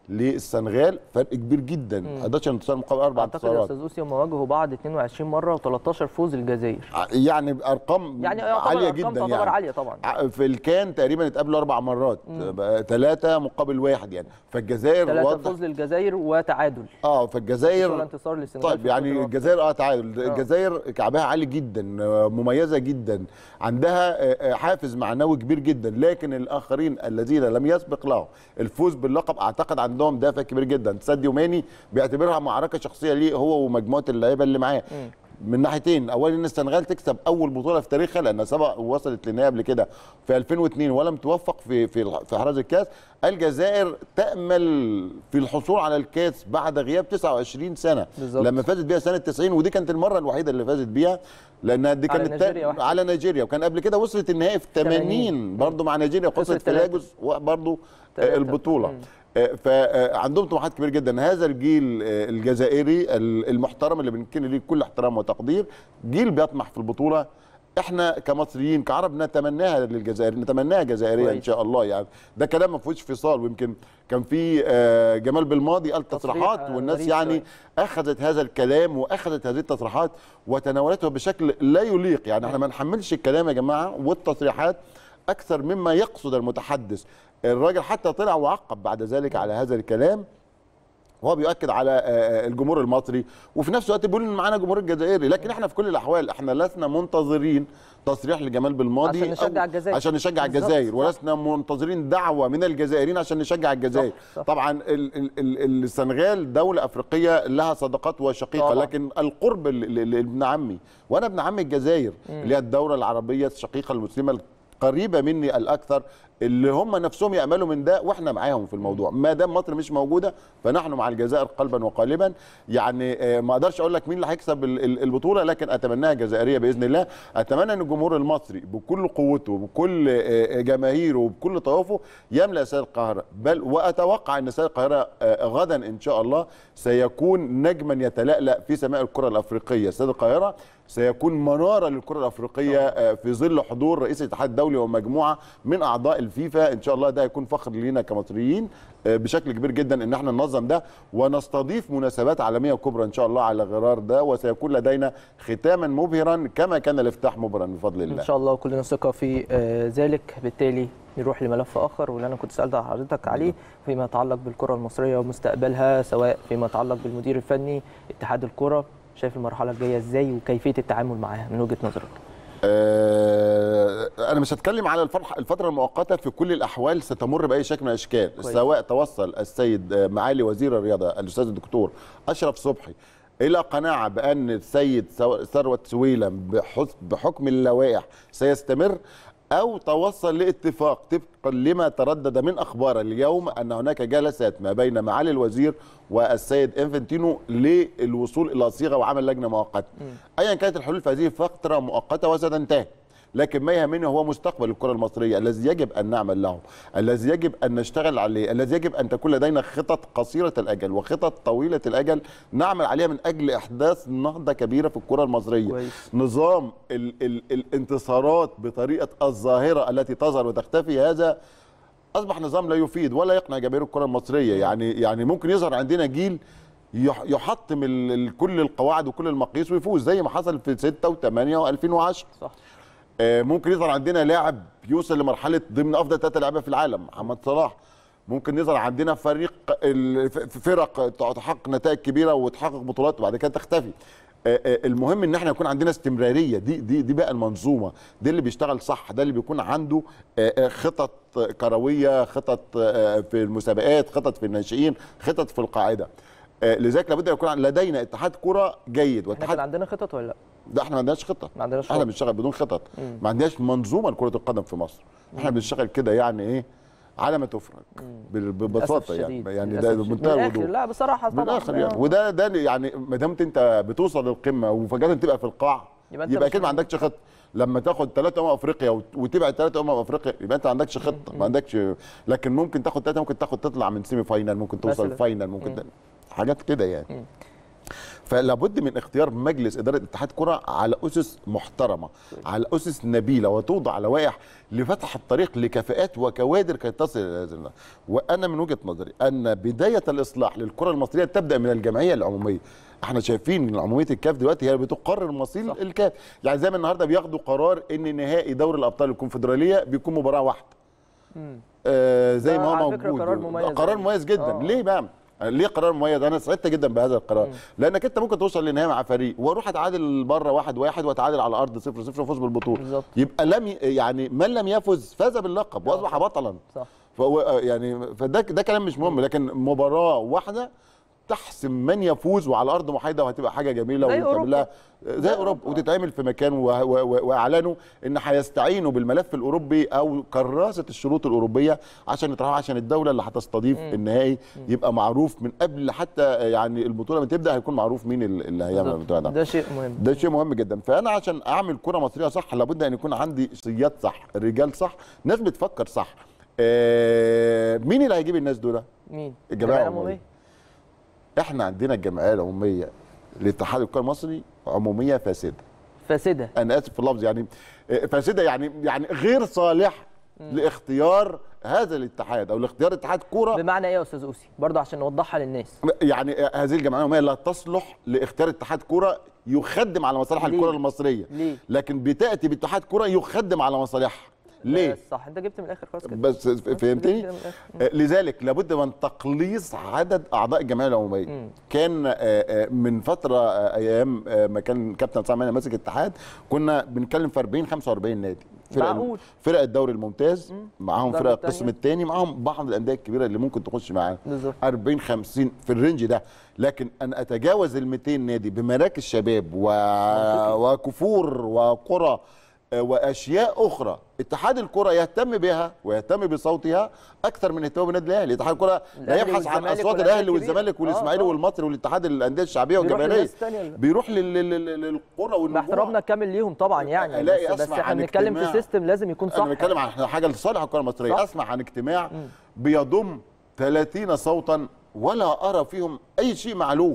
للسنغال فرق كبير جدا 11 انتصار مقابل اربع اعتقد يا انتصارات استاذ اوسي هم واجهوا بعض 22 مره و13 فوز للجزائر يعني بارقام يعني يعتبر عاليه أرقام جدا تعتبر يعني عاليه طبعا ع- في الكان تقريبا اتقابلوا اربع مرات ثلاثه مقابل واحد يعني فالجزائر ثلاثه واضح فوز للجزائر وتعادل اه ولا فالجزائر انتصار للسنغال طيب في يعني البطولة. الجزائر اه تعادل الجزائر كعبها عالي جدا آه، مميزه جدا عندها آه، آه، حافز معنوي كبير جدا لكن الاخرين الذين لم يسبق لهم الفوز باللقب اعتقد عندهم دافع كبير جدا ساديو ماني بيعتبرها معركه شخصيه ليه هو ومجموعه اللعيبه اللي معاه من ناحيتين اولا ان السنغال تكسب اول بطوله في تاريخها لانها سبق وصلت للنهائي قبل كده في 2002 ولم توفق في في في احراز الكاس الجزائر تامل في الحصول على الكاس بعد غياب 29 سنه بالظبط. لما فازت بيها سنه 90 ودي كانت المره الوحيده اللي فازت بيها لانها دي على كانت نيجيريا تا- واحدة. على نيجيريا وكان قبل كده وصلت النهائي في 80 80. برضه مع نيجيريا خسرت وخسرت في تلاتة. لاجوس وبرضه تلاتة. البطوله مم. فعندهم طموحات كبيره جدا هذا الجيل آه، الجزائري ال- المحترم اللي بنكن ليه كل احترام وتقدير جيل بيطمح في البطوله احنا كمصريين كعرب نتمناها للجزائر نتمناها جزائريه ان كويس. شاء الله يعني ده كلام ما فيهوش فصال ويمكن كان في آه، جمال بالماضي قال تصريح، تصريحات آه، والناس غريب يعني شوية. اخذت هذا الكلام واخذت هذه التصريحات وتناولتها بشكل لا يليق يعني احنا ما نحملش الكلام يا جماعه والتصريحات اكثر مما يقصد المتحدث الراجل حتى طلع وعقب بعد ذلك على هذا الكلام وهو بيؤكد على آه، آه، الجمهور المصري وفي نفس الوقت بيقول ان معانا جمهور الجزائري لكن احنا في كل الاحوال احنا لسنا منتظرين تصريح لجمال بالماضي عشان نشجع أو- الجزائر. عشان نشجع بالظبط، الجزائر صح. ولسنا منتظرين دعوه من الجزائريين عشان نشجع الجزائر صح، صح. طبعا ال ال ال السنغال دوله افريقيه لها صداقات وشقيقه طبعاً. لكن القرب ل- ل- لابن عمي وانا ابن عمي الجزائر اللي هي الدوله العربيه الشقيقه المسلمه القريبه مني الاكثر اللي هم نفسهم ياملوا من ده واحنا معاهم في الموضوع ما دام مصر مش موجوده فنحن مع الجزائر قلبا وقالبا يعني آه، ما اقدرش اقول لك مين اللي هيكسب ال- ال- البطوله لكن اتمناها جزائريه باذن الله اتمنى ان الجمهور المصري بكل قوته وبكل آه، جماهيره وبكل طوافه يملا استاد القاهره بل واتوقع ان استاد القاهره آه، غدا ان شاء الله سيكون نجما يتلألأ في سماء الكره الافريقيه استاد القاهره سيكون مناره للكره الافريقيه آه، في ظل حضور رئيس الاتحاد الدولي ومجموعه من اعضاء الفيفا ان شاء الله ده هيكون فخر لينا كمصريين آه، بشكل كبير جدا ان احنا ننظم ده ونستضيف مناسبات عالميه كبرى ان شاء الله على غرار ده وسيكون لدينا ختاما مبهرا كما كان الافتتاح مبهرا بفضل الله ان شاء الله كلنا ثقه في آه، ذلك بالتالي نروح لملف اخر واللي انا كنت سالت حضرتك عليه فيما يتعلق بالكره المصريه ومستقبلها سواء فيما يتعلق بالمدير الفني اتحاد الكره شايف المرحله الجايه ازاي وكيفيه التعامل معاها من وجهه نظرك آه، انا مش هتكلم على الفرح الفتره المؤقته في كل الاحوال ستمر باي شكل من الاشكال كويس. سواء توصل السيد آه، معالي وزير الرياضه الاستاذ الدكتور اشرف صبحي الى قناعه بان السيد سو- ثروت سويلم بحس- بحكم اللوائح سيستمر او توصل لاتفاق طبقا لما تردد من اخبار اليوم ان هناك جلسات ما بين معالي الوزير والسيد انفنتينو للوصول الى صيغه وعمل لجنه مؤقته ايا كانت الحلول في هذه فتره مؤقته وستنتهي لكن ما يهمني هو مستقبل الكره المصريه الذي يجب ان نعمل له الذي يجب ان نشتغل عليه الذي يجب ان تكون لدينا خطط قصيره الاجل وخطط طويله الاجل نعمل عليها من اجل احداث نهضه كبيره في الكره المصريه كويس. نظام ال ال الانتصارات بطريقه الظاهره التي تظهر وتختفي هذا اصبح نظام لا يفيد ولا يقنع جماهير الكره المصريه يعني يعني ممكن يظهر عندنا جيل يح- يحطم ال- ال- كل القواعد وكل المقاييس ويفوز زي ما حصل في 6 و8 و2010 صح آه، ممكن يظهر عندنا لاعب يوصل لمرحله ضمن افضل ثلاثه لعيبه في العالم محمد صلاح ممكن يظهر عندنا فريق ال- ف- ف- فرق تحقق نتائج كبيره وتحقق بطولات وبعد كده تختفي آه، آه، المهم ان احنا يكون عندنا استمراريه دي دي دي بقى المنظومه دي اللي بيشتغل صح ده اللي بيكون عنده آه، آه، خطط كرويه خطط آه، في المسابقات خطط في الناشئين خطط في القاعده آه، لذلك لابد ان يكون لدينا اتحاد كره جيد احنا واتحاد كان عندنا خطط ولا لا ده احنا ما عندناش خطه ما عندناش احنا خطط. بنشتغل بدون خطط ما عندناش منظومه لكره القدم في مصر احنا بنشتغل كده يعني ايه على ما تفرج بال- ببساطه للأسف يعني الشديد، يعني للأسف ده الشديد. بمنتهى من الآخر، الوضوح لا بصراحه من طبعا الاخر يعني آه. وده ده اللي يعني ما دام انت بتوصل للقمه وفجاه تبقى في القاع يبقى أنت يبقى مش اكيد ما عندكش خطه لما تاخد ثلاثة امم افريقيا وت- وتبعد ثلاثة امم افريقيا يبقى انت ما عندكش خطه ما عندكش لكن ممكن تاخد ثلاثة ممكن تاخد تطلع من سيمي فاينال ممكن توصل مثلاً. فاينال ممكن ت... حاجات كده يعني فلا بد من اختيار مجلس اداره اتحاد كره على اسس محترمه على اسس نبيله وتوضع لوائح لفتح الطريق لكفاءات وكوادر كي تصل الى هذا المنى. وانا من وجهه نظري ان بدايه الاصلاح للكره المصريه تبدا من الجمعيه العموميه احنا شايفين ان عموميه الكاف دلوقتي هي بتقرر مصير صح. الكاف يعني زي ما النهارده بياخدوا قرار ان نهائي دوري الابطال الكونفدراليه بيكون مباراه واحده آه زي ده ما هو على فكرة موجود قرار مميز قرار يعني. مميز جدا آه. ليه بقى ليه قرار مميز انا سعدت جدا بهذا القرار لانك انت ممكن توصل لنهائي مع فريق واروح اتعادل بره واحد واحد واتعادل على الارض صفر صفر وافوز بالبطوله بالظبط. يبقى لم ي- يعني من لم يفز فاز باللقب واصبح بطلا صح فهو يعني فده ده كلام مش مهم لكن مباراه واحده تحسم من يفوز وعلى ارض محايده وهتبقى حاجه جميله زي وتعمل لها زي اوروبا أوروبا. وتتعمل في مكان و- و- و- واعلنوا ان هيستعينوا بالملف الاوروبي او كراسه الشروط الاوروبيه عشان يطرحوها عشان الدوله اللي هتستضيف النهائي يبقى معروف من قبل حتى يعني البطوله ما تبدا هيكون معروف مين ال- اللي هيعمل بالظبط. البطوله ده ده شيء مهم ده شيء مهم جدا فانا عشان اعمل كره مصريه صح لابد ان يكون عندي صياد صح رجال صح ناس بتفكر صح آه مين اللي هيجيب الناس دول مين الجمعية العمومية. احنا عندنا الجمعيه العموميه لاتحاد الكره المصري عموميه فاسده فاسده انا اسف في اللفظ يعني آه، فاسده يعني يعني غير صالح لاختيار هذا الاتحاد او لاختيار اتحاد كوره بمعنى ايه يا استاذ اوسي برضه عشان نوضحها للناس يعني هذه الجمعيه العموميه لا تصلح لاختيار اتحاد كوره يخدم على مصالح ليه؟ الكره المصريه ليه؟ لكن بتاتي باتحاد كوره يخدم على مصالحها ليه بس صح انت جبت من الاخر خلاص كده بس فهمتني جبت من الآخر. آه، لذلك لابد من تقليص عدد اعضاء الجمعيه العموميه كان آه، آه، من فتره آه، ايام آه، ما كان كابتن سامي ماسك الاتحاد كنا بنتكلم في 40 45 نادي فرق معقول. فرق الدوري الممتاز معاهم الدرجة فرق التانية. القسم الثاني معاهم بعض الانديه الكبيره اللي ممكن تخش معاهم بالظبط. 40 50 في الرينج ده لكن ان اتجاوز ال 200 نادي بمراكز شباب و... وكفور وقرى آه، واشياء اخرى اتحاد الكره يهتم بها ويهتم بصوتها اكثر من اهتمامه بالنادي الاهلي اتحاد الكره لا الأهلي يبحث عن والزمالك اصوات والأندية الاهلي الكبيرة. والزمالك آه، والاسماعيلي آه. والمصري والاتحاد الانديه الشعبيه بيروح والجماهيريه للناس التانية. بيروح لل- لل- لل- للقرى والنجوع مع احترامنا الكامل ليهم طبعا يعني ألاقي بس, بس أسمع احنا عن بنتكلم في اجتماع. سيستم لازم يكون صح انا بتكلم عن حاجه لصالح الكره المصريه صح. اسمع عن اجتماع بيضم 30 صوتا ولا ارى فيهم اي شيء معلوم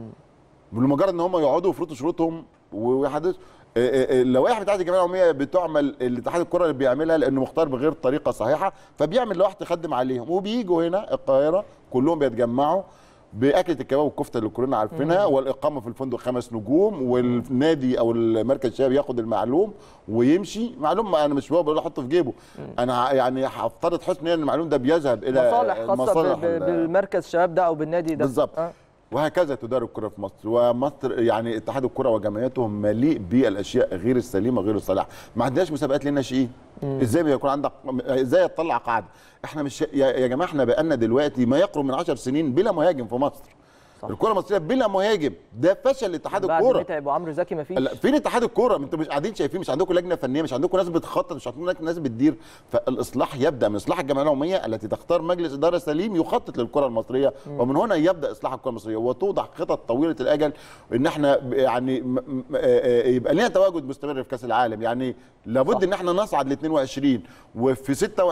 بمجرد ان هم يقعدوا يفرضوا شروطهم ويحدث اللوائح بتاعت الجمعيه العموميه بتعمل الاتحاد الكره اللي بيعملها لانه مختار بغير طريقه صحيحه فبيعمل لوائح تخدم عليهم وبييجوا هنا القاهره كلهم بيتجمعوا باكله الكباب والكفته اللي كلنا عارفينها والاقامه في الفندق خمس نجوم والنادي او المركز الشباب ياخد المعلوم ويمشي معلوم انا مش بقول احطه في جيبه انا يعني هفترض حسن ان المعلوم ده بيذهب الى مصالح خاصه المصالح ب- ب- ال- بالمركز الشباب ده او بالنادي ده بالظبط آه. وهكذا تدار الكره في مصر ومصر يعني اتحاد الكره وجمعيته مليء بالاشياء غير السليمه غير الصالحه ما عندناش مسابقات للناشئين ازاي بيكون عندك ازاي تطلع قاعده احنا مش يا, يا جماعه احنا بقالنا دلوقتي ما يقرب من 10 سنين بلا مهاجم في مصر صح. الكره المصريه بلا مهاجم ده فشل اتحاد بعد الكوره متعب وعمرو زكي ما فيش لا فين اتحاد الكوره انتوا مش قاعدين شايفين مش عندكم لجنه فنيه مش عندكم ناس بتخطط مش عندكم ناس بتدير فالاصلاح يبدا من اصلاح الجمعيه العموميه التي تختار مجلس اداره سليم يخطط للكره المصريه ومن هنا يبدا اصلاح الكره المصريه وتوضع خطط طويله الاجل ان احنا ب- يعني م- م- آه، آه، يبقى لنا تواجد مستمر في كاس العالم يعني لابد ان احنا نصعد ل 22 وفي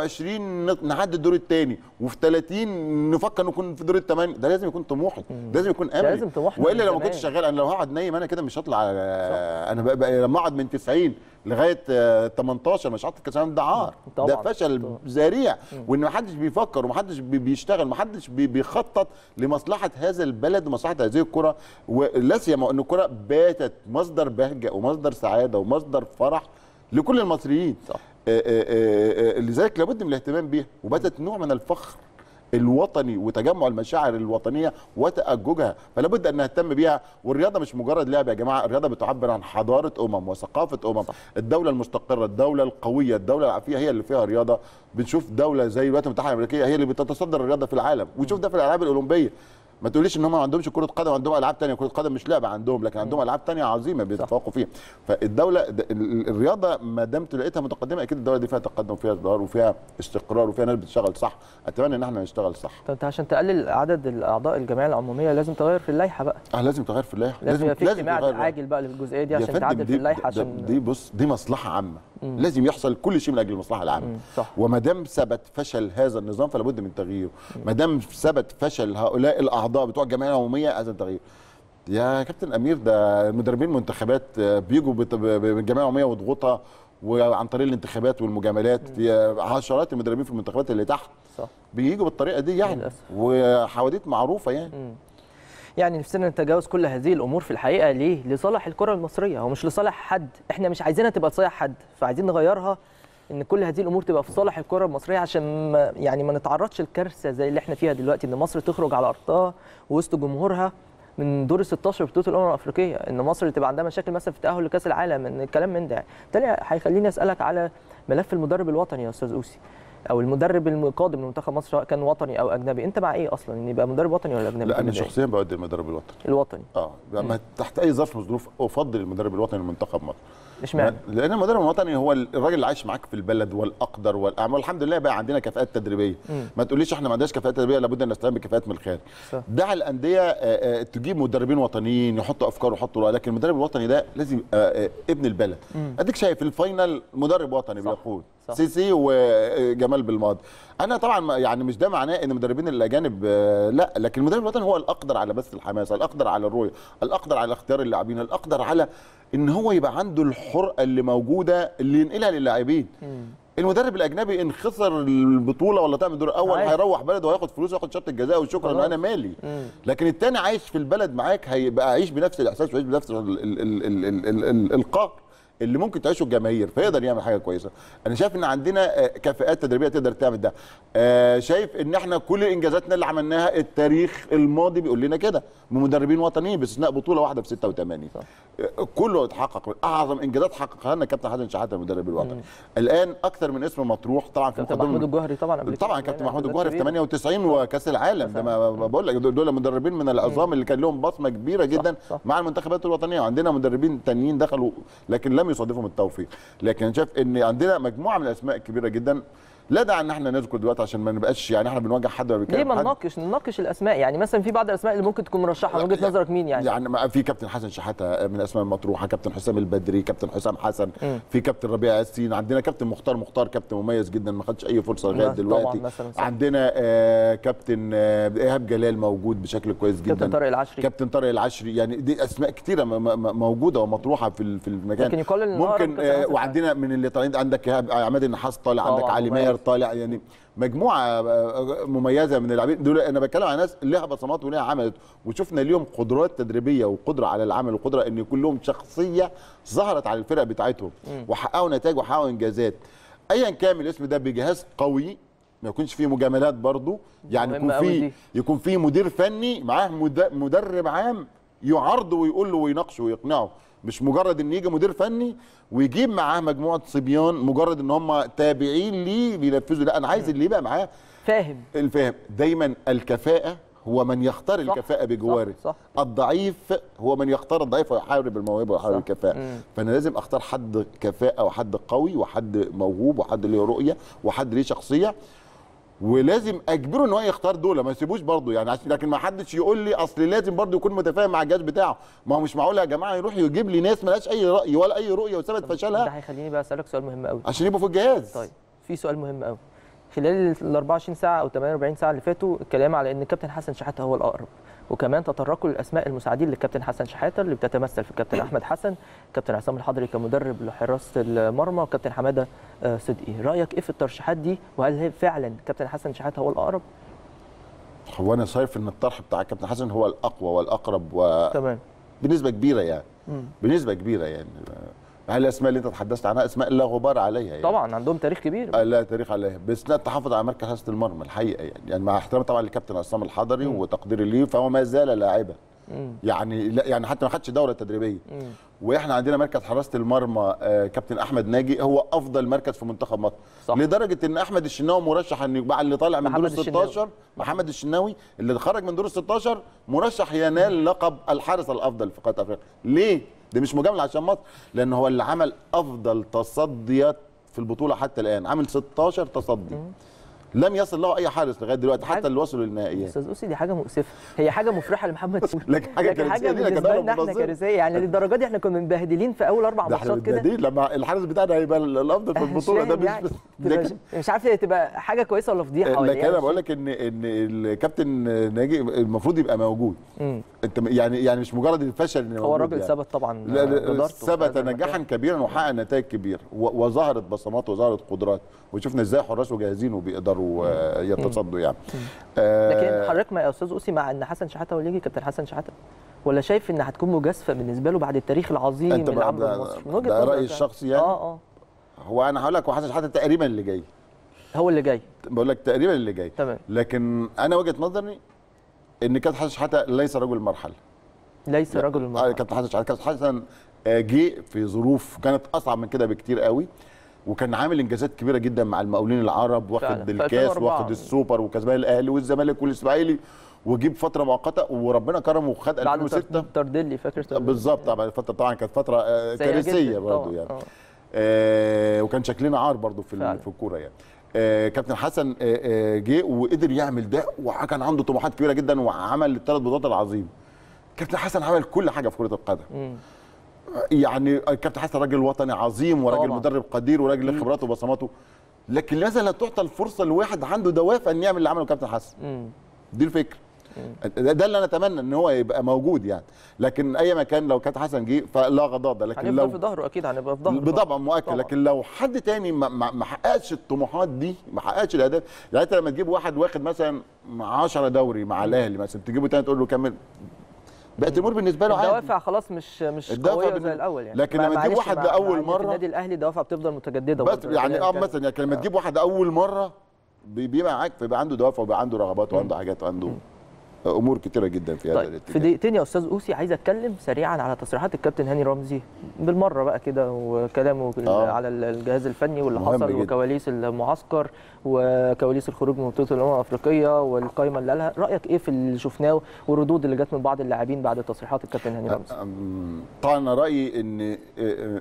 26 نط- نعدي الدور الثاني وفي 30 نفكر نكون في دور الثمانيه ده لازم يكون طموحي لازم يكون املي لازم طموحنا والا من لو ما زمان. كنتش شغال انا لو هقعد نايم انا كده مش هطلع آه، انا بقى بقى لما اقعد من 90 لغايه آه، 18 مش هطلع كاس العالم ده عار طبعاً. ده فشل طبعاً. ذريع وان ما حدش بيفكر وما حدش بي- بيشتغل ما حدش بي- بيخطط لمصلحه هذا البلد ومصلحه هذه الكره ولا سيما ان الكره باتت مصدر بهجه ومصدر سعاده ومصدر فرح لكل المصريين صح. آه، آه، آه، آه، لذلك لابد من الاهتمام بيها وباتت نوع من الفخر الوطني وتجمع المشاعر الوطنيه وتأججها فلا بد ان نهتم بيها والرياضه مش مجرد لعب يا جماعه الرياضه بتعبر عن حضاره امم وثقافه امم الدوله المستقره الدوله القويه الدوله العافيه هي اللي فيها رياضه بنشوف دوله زي الولايات المتحده الامريكيه هي اللي بتتصدر الرياضه في العالم ونشوف ده في الالعاب الاولمبيه ما تقوليش ان هم ما عندهمش كره قدم عندهم العاب تانية كره قدم مش لعبه عندهم لكن عندهم العاب تانية عظيمه بيتفوقوا فيها فالدوله د- ال- الرياضه ما دام لقيتها متقدمه اكيد الدوله دي فيها تقدم وفيها ازدهار وفيها استقرار وفيها ناس بتشتغل صح اتمنى ان احنا نشتغل صح طب انت عشان تقلل عدد الاعضاء الجمعيه العموميه لازم تغير في اللائحه بقى اه لازم تغير في اللائحه لازم يبقى في اجتماع تغير عاجل بقى للجزئيه دي يا عشان فندم تعدل في دي- اللائحه ده- عشان دي بص دي مصلحه عامه لازم يحصل كل شيء من اجل المصلحه العامه مم، صح. وما دام ثبت فشل هذا النظام فلا بد من تغييره ما دام ثبت فشل هؤلاء الاعضاء بتوع الجمعيه العموميه هذا التغيير يا كابتن امير ده مدربين منتخبات آه، بيجوا بت- ب- ب- بالجمعيه العموميه وضغوطها وعن طريق الانتخابات والمجاملات يا عشرات المدربين في المنتخبات اللي تحت صح بيجوا بالطريقه دي يعني للأسف. وحواديت معروفه يعني يعني نفسنا نتجاوز كل هذه الامور في الحقيقه ليه؟ لصالح الكره المصريه هو مش لصالح حد، احنا مش عايزينها تبقى لصالح حد، فعايزين نغيرها ان كل هذه الامور تبقى في صالح الكره المصريه عشان ما يعني ما نتعرضش لكارثه زي اللي احنا فيها دلوقتي ان مصر تخرج على ارضها وسط جمهورها من دور ال 16 في بطوله الامم الافريقيه ان مصر تبقى عندها مشاكل مثلا في التاهل لكاس العالم ان الكلام من ده بالتالي هيخليني اسالك على ملف المدرب الوطني يا استاذ اوسي او المدرب القادم لمنتخب مصر سواء كان وطني او اجنبي انت مع ايه اصلا ان يبقى مدرب وطني ولا اجنبي لا في انا البداية؟ شخصيا بودي المدرب الوطني الوطني اه ما تحت اي ظرف من الظروف افضل المدرب الوطني لمنتخب مصر اشمعنى لان المدرب الوطني هو الراجل اللي عايش معاك في البلد والاقدر والاعمى والحمد لله بقى عندنا كفاءات تدريبيه ما تقوليش احنا ما عندناش كفاءات تدريبيه لابد ان نستعين بكفاءات من الخارج صح. دع الانديه آه، آه، تجيب مدربين وطنيين يحطوا افكار ويحطوا رأي لكن المدرب الوطني ده لازم آه، آه، ابن البلد اديك شايف الفاينل مدرب وطني صح. بيقود صح. سيسي وجمال بالماضي انا طبعا ما- يعني مش ده معناه ان المدربين الاجانب آه، لا لكن المدرب الوطني هو الاقدر على بث الحماسه الاقدر على الرؤيه الاقدر على اختيار اللاعبين الاقدر على ان هو يبقى عنده الحرقه اللي موجوده اللي ينقلها للاعبين المدرب الاجنبي ان خسر البطوله ولا تعمل دور اول عادي. هيروح بلده وهياخد فلوس وياخد شرط الجزاء وشكرا خلاص. انا مالي لكن التاني عايش في البلد معاك هيبقى عايش بنفس الاحساس وعايش بنفس ال ال ال ال ال ال ال القهر اللي ممكن تعيشه الجماهير فيقدر يعمل حاجه كويسه انا شايف ان عندنا آه، كفاءات تدريبيه تقدر تعمل ده آه، شايف ان احنا كل انجازاتنا اللي عملناها التاريخ الماضي بيقول لنا كده بمدربين وطنيين باستثناء بطوله واحده في 86 آه، كله اتحقق اعظم انجازات حققها لنا كابتن حسن شحاته المدرب الوطني الان اكثر من اسم مطروح طبعا في كابتن مقدمة- محمود الجوهري طبعا قبل طبعا كده كابتن يعني محمود إنجازات الجوهري في كبيرة. 98 وكاس العالم ده ما ما بقول لك دول دول مدربين من العظام اللي كان لهم بصمه كبيره جدا صح. مع المنتخبات الوطنيه وعندنا مدربين تانيين دخلوا لكن لم يصادفهم التوفيق لكن أنا شايف ان عندنا مجموعه من الاسماء كبيره جدا لا داعي ان احنا نذكر دلوقتي عشان ما نبقاش يعني احنا بنواجه حد ولا ليه بنتكلم ما حد. نناقش نناقش الاسماء يعني مثلا في بعض الاسماء اللي ممكن تكون مرشحه من وجهه نظرك مين يعني يعني ما- في كابتن حسن شحاته من الاسماء المطروحه كابتن حسام البدري كابتن حسام حسن في كابتن ربيع ياسين عندنا كابتن مختار مختار كابتن مميز جدا ما خدش اي فرصه لغايه لا، طبعاً دلوقتي مثلاً، صح. عندنا آه كابتن آه ايهاب جلال موجود بشكل كويس جدا كابتن طارق العشري. كابتن طارق العشري يعني دي اسماء كتيره م- م- موجوده ومطروحه في ال- في المكان لكن يقال إن أقرب ممكن كابتن آه حسن وعندنا من اللي طالعين عندك إيهاب- عماد النحاس طالع طبعاً، عندك علي مميز. ماهر طالع يعني مجموعه آه، مميزه من اللاعبين دول انا بتكلم على ناس لها بصمات ولها عملت وشفنا اليوم قدرات تدريبيه وقدره على العمل وقدره ان يكون لهم شخصيه ظهرت على الفرق بتاعتهم وحققوا نتائج وحققوا انجازات ايا كان الاسم ده بجهاز قوي ما يكونش فيه مجاملات برضو يعني مهمة يكون أوي فيه دي. يكون فيه مدير فني معاه مد- مدرب عام يعرضه ويقول له ويناقشه ويقنعه مش مجرد ان يجي مدير فني ويجيب معاه مجموعه صبيان مجرد ان هم تابعين ليه بينفذوا لا انا عايز اللي يبقى معاه فاهم الفهم دايما الكفاءه هو من يختار صح، الكفاءه بجواره صح، صح. الضعيف هو من يختار الضعيف ويحارب الموهبه ويحارب صح. الكفاءه مم. فانا لازم اختار حد كفاءه وحد قوي وحد موهوب وحد ليه رؤيه وحد ليه شخصيه ولازم اجبره ان هو يختار دول ما يسيبوش برضه يعني عشان لكن ما حدش يقول لي اصل لازم برضه يكون متفاهم مع الجهاز بتاعه ما هو مش معقول يا جماعه يروح يجيب لي ناس مالهاش اي راي ولا اي رؤيه وسبب ده فشلها هيخليني بقى اسالك سؤال مهم قوي عشان يبقوا في الجهاز طيب في سؤال مهم قوي خلال ال 24 ساعه او 48 ساعه اللي فاتوا الكلام على ان الكابتن حسن شحاته هو الاقرب وكمان تطرقوا للاسماء المساعدين للكابتن حسن شحاته اللي بتتمثل في الكابتن احمد حسن كابتن عصام الحضري كمدرب لحراسه المرمى وكابتن حماده آه، صدقي رايك ايه في الترشيحات دي وهل هي فعلا كابتن حسن شحاته هو الاقرب هو انا شايف ان الطرح بتاع كابتن حسن هو الاقوى والاقرب و... تمام بنسبه كبيره يعني بنسبه كبيره يعني هل الاسماء اللي انت تحدثت عنها اسماء لا غبار عليها يعني طبعا عندهم تاريخ كبير آه، لا تاريخ عليها باستثناء التحفظ على مركز حراسه المرمى الحقيقه يعني يعني مع احترامي طبعا للكابتن عصام الحضري وتقديري ليه فهو ما زال لاعبا يعني لا يعني حتى ما خدش دوره تدريبيه واحنا عندنا مركز حراسه المرمى آه، كابتن احمد ناجي هو افضل مركز في منتخب مصر صح. لدرجه ان احمد الشناوي مرشح ان يبقى اللي طالع من دور محمد ال الشناوي. 16 محمد الشناوي اللي خرج من دور ال 16 مرشح ينال لقب الحارس الافضل في قاره افريقيا ليه ده مش مجامله عشان مصر لان هو اللي عمل افضل تصديات في البطوله حتى الان عامل 16 تصدي لم يصل له اي حارس لغايه دلوقتي حاجة- حتى اللي وصلوا للنهائيات استاذ اوسي دي حاجه مؤسفه هي حاجه مفرحه لمحمد سوري لكن حاجة لكن حاجه كارثية لينا بالنسبه كدولة لنا احنا منظمة. كارثيه يعني للدرجه دي احنا كنا مبهدلين في اول اربع ده احنا ماتشات كده متضايقين لما الحارس بتاعنا هيبقى الافضل في مش البطوله ده فاهم مش يعني. لكن لكن مش عارف هي تبقى حاجه كويسه ولا فضيحه ولا لكن انا إيه؟ بقول لك ان ان الكابتن ناجي المفروض يبقى موجود مم. انت يعني يعني مش مجرد الفشل ان هو موجود الراجل يعني. ثبت طبعا لا لا جدارته في ثبت هذا نجاحا المكان. كبيرا وحقق نتائج كبيره و- وظهرت بصمات وظهرت قدرات وشفنا ازاي حراسه جاهزين وبيقدروا آه، يتصدوا يعني آه، لكن حضرتك ما يا استاذ اوسي مع ان حسن شحاته هو اللي يجي كابتن حسن شحاته ولا شايف ان هتكون مجازفه بالنسبه له بعد التاريخ العظيم انت اللي بقى عمله ده- في مصر من وجهه ده نظرك رأيي يعني. الشخصي يعني؟ اه اه هو انا هقول لك وحسن شحاته تقريبا اللي جاي هو اللي جاي بقول لك تقريبا اللي جاي تمام لكن انا وجهه نظري ان كابتن حسن شحاته ليس رجل مرحله ليس رجل آه، المرأة كابتن حسن شحاته كابتن حسن آه، جه في ظروف كانت اصعب من كده بكتير قوي وكان عامل انجازات كبيره جدا مع المقاولين العرب فعلا. واخد في الكاس 2004. واخد السوبر وكسبان الاهلي والزمالك والاسماعيلي وجيب فتره مؤقته وربنا كرمه وخد بعد 2006 تردلي فاكر تردلي؟ بالظبط طبعا الفتره طبعا كانت فتره آه، سيئة كارثيه جداً برضه طبعاً. يعني آه. آه وكان شكلنا عار برضه في فعلا. ال- في الكوره يعني آه كابتن حسن آه آه جه وقدر يعمل ده وكان عنده طموحات كبيره جدا وعمل الثلاث بطولات العظيم كابتن حسن عمل كل حاجه في كره القدم مم. يعني كابتن حسن راجل وطني عظيم وراجل طبعاً. مدرب قدير وراجل له خبراته وبصماته لكن لماذا لا تعطى الفرصه لواحد عنده دوافع ان يعمل اللي عمله كابتن حسن مم. دي الفكره ده, ده اللي انا اتمنى ان هو يبقى موجود يعني لكن اي مكان لو كابتن حسن جه فلا غضاض لكن هنفضل لو في ظهره اكيد هنبقى في ظهره بطبع مؤكد طبعاً. لكن لو حد تاني ما, ما, ما حققش الطموحات دي ما حققش الاهداف يعني انت لما تجيب واحد واخد مثلا 10 دوري مع الاهلي مثلا تجيبه تاني تقول له كمل بقت الامور بالنسبه له عادي الدوافع خلاص مش مش الدوافع قويه بالن- زي الاول يعني لكن مع- لما تجيب معلش واحد مع- لأول مع إن مرة- في النادي الاهلي الدوافع بتفضل متجدده بس برضه. يعني اه كان- مثلا يعني لما تجيب واحد اول مره بي- بيبقى معاك فيبقى عنده دوافع وبيبقى عنده رغبات وعنده حاجات وعنده امور كتيره جدا في هذا طيب في الاتجاه دقيقتين يا استاذ اوسي عايز اتكلم سريعا على تصريحات الكابتن هاني رمزي بالمره بقى كده وكلامه آه. على الجهاز الفني واللي مهم حصل جدا. وكواليس المعسكر وكواليس الخروج من بطوله الامم الافريقيه والقائمه اللي قالها رايك ايه في اللي شفناه والردود اللي جت من بعض اللاعبين بعد تصريحات الكابتن هاني رمزي أم، طبعا انا رايي ان آه، آه،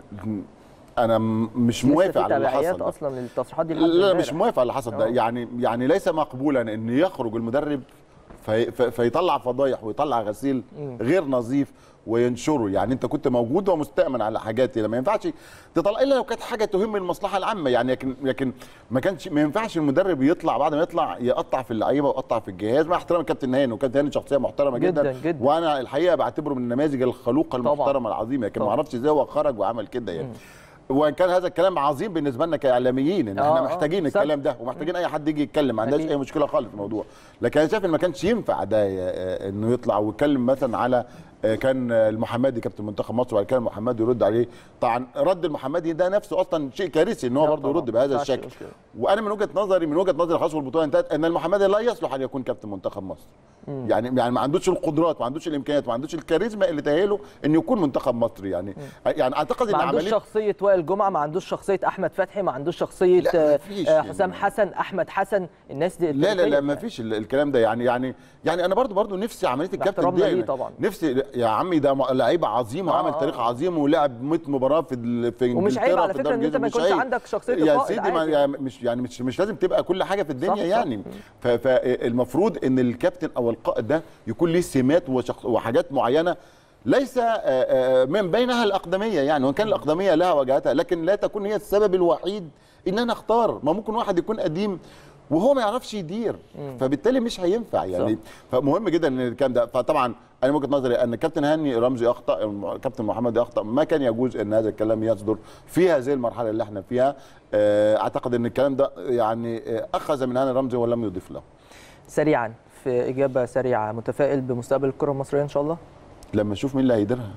انا م- مش لسه موافق في على اللي تبعيات حصل ده. اصلا للتصريحات دي لحد لا لا امبارح. مش موافق على اللي حصل ده آه. يعني يعني ليس مقبولا ان يخرج المدرب في في فيطلع فضايح ويطلع غسيل غير نظيف وينشره يعني انت كنت موجود ومستأمن على حاجات ما ينفعش تطلع الا لو كانت حاجه تهم المصلحه العامه يعني لكن لكن ما كانش ما ينفعش المدرب يطلع بعد ما يطلع يقطع في اللعيبه ويقطع في الجهاز مع احترام الكابتن هاني وكابتن هاني شخصيه محترمه جدا, جداً، جداً. وانا الحقيقه بعتبره من النماذج الخلوقه طبعاً. المحترمه العظيمه لكن ما طبعاً. اعرفش ازاي هو خرج وعمل كده يعني وان كان هذا الكلام عظيم بالنسبه لنا كاعلاميين ان آه، احنا آه، محتاجين صح. الكلام ده ومحتاجين اي حد يجي يتكلم ما عندناش أكيد. اي مشكله خالص في الموضوع لكن انا شايف ان ما كانش ينفع ده آه، انه يطلع ويتكلم مثلا على آه، كان آه، المحمدي كابتن منتخب مصر وبعد كده المحمدي يرد عليه طبعا رد المحمدي ده نفسه اصلا شيء كارثي ان هو لا برضه طبعاً، يرد بهذا ما ينفعش الشكل مشكلة. وانا من وجهه نظري من وجهه نظري خلاص والبطوله انتهت ان المحمدي لا يصلح ان يكون كابتن منتخب مصر يعني يعني ما عندوش القدرات ما عندوش الامكانيات ما عندوش الكاريزما اللي تاهله انه يكون منتخب مصر يعني يعني اعتقد ان ما عندوش عمليه شخصيه وائل جمعه ما عندوش شخصيه احمد فتحي ما عندوش شخصيه لا، آه، مفيش آه، يعني. حسام حسن احمد حسن الناس دي لا لا لا التاريخية. ما فيش ال- الكلام ده يعني يعني يعني انا برضو برضو نفسي عمليه الكابتن باحترامنا دي ليه يعني طبعاً. نفسي يا عمي ده م- لعيب عظيم وعمل آه. تاريخ عظيم ولعب 100 مباراه في ال- في ومش عيب إنجلترا على في فكرة الدوري إن أنت ما الإنجليزي، يكونش مش عيب. عندك شخصية يا القائد سيدي ما عادي. يعني مش يعني مش مش لازم تبقى كل حاجه في الدنيا صح، صح. يعني ف- فالمفروض ان الكابتن او القائد ده يكون ليه سمات وشخص وحاجات معينه ليس آه، آه، من بينها الاقدميه يعني وان كان الاقدميه لها وجهتها لكن لا تكون هي السبب الوحيد ان انا اختار ما ممكن واحد يكون قديم وهو ما يعرفش يدير فبالتالي مش هينفع يعني فمهم جدا ان الكلام ده فطبعا انا من وجهه نظري ان الكابتن هاني رمزي اخطا الكابتن محمد اخطا ما كان يجوز ان هذا الكلام يصدر في هذه المرحله اللي احنا فيها آه، اعتقد ان الكلام ده يعني آه، اخذ من هاني رمزي ولم يضيف له سريعا في اجابه سريعه متفائل بمستقبل الكره المصريه ان شاء الله لما اشوف مين اللي هيديرها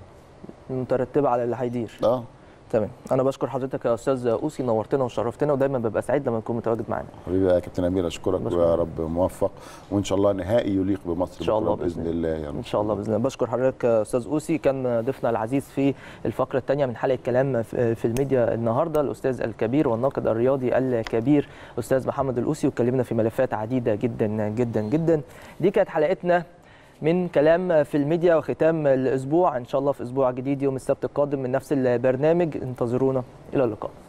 مترتبه على اللي هيدير اه تمام انا بشكر حضرتك يا استاذ اوسي نورتنا وشرفتنا ودايما ببقى سعيد لما تكون متواجد معانا حبيبي يا كابتن امير اشكرك بشكرك. ويا رب موفق وان شاء الله نهائي يليق بمصر إن شاء الله بكرة بإذن باذن الله يا رب ان شاء الله باذن الله بشكر حضرتك يا استاذ اوسي كان ضيفنا العزيز في الفقره الثانيه من حلقه كلام في في الميديا النهارده الاستاذ الكبير والناقد الرياضي الكبير استاذ محمد الاوسي واتكلمنا في ملفات عديده جدا جدا جدا دي كانت حلقتنا من كلام في الميديا وختام الاسبوع ان شاء الله في اسبوع جديد يوم السبت القادم من نفس البرنامج انتظرونا الى اللقاء